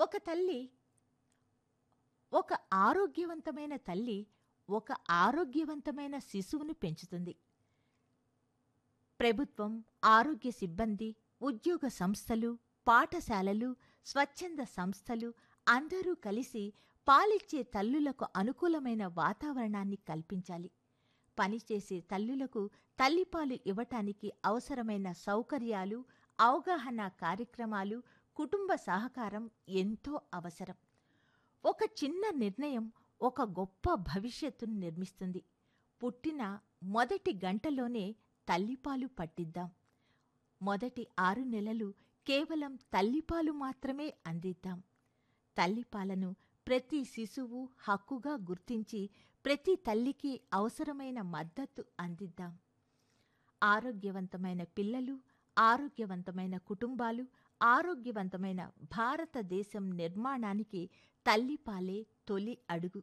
ఒక తల్లి ఒక ఆరోగ్యవంతమైన తల్లి ఒక ఆరోగ్యవంతమైన శిశువును పెంచుతుంది ప్రభుత్వం ఆరోగ్య సిబ్బంది ఉద్యోగ సంస్థలు పాఠశాలలు స్వచ్ఛంద సంస్థలు అందరూ కలిసి పాలిచ్చే తల్లులకు అనుకూలమైన వాతావరణాన్ని కల్పించాలి పనిచేసే తల్లులకు తల్లిపాలు ఇవ్వటానికి అవసరమైన సౌకర్యాలు అవగాహన కార్యక్రమాలు కుటుంబ సహకారం ఎంతో అవసరం ఒక చిన్న నిర్ణయం ఒక గొప్ప భవిష్యత్తును నిర్మిస్తుంది పుట్టిన మొదటి గంటలోనే తల్లిపాలు పట్టిద్దాం మొదటి ఆరు నెలలు కేవలం తల్లిపాలు మాత్రమే అందిద్దాం తల్లిపాలను ప్రతి శిశువు హక్కుగా గుర్తించి ప్రతి తల్లికి అవసరమైన మద్దతు అందిద్దాం ఆరోగ్యవంతమైన పిల్లలు ఆరోగ్యవంతమైన కుటుంబాలు ఆరోగ్యవంతమైన భారతదేశం నిర్మాణానికి తల్లిపాలే తొలి అడుగు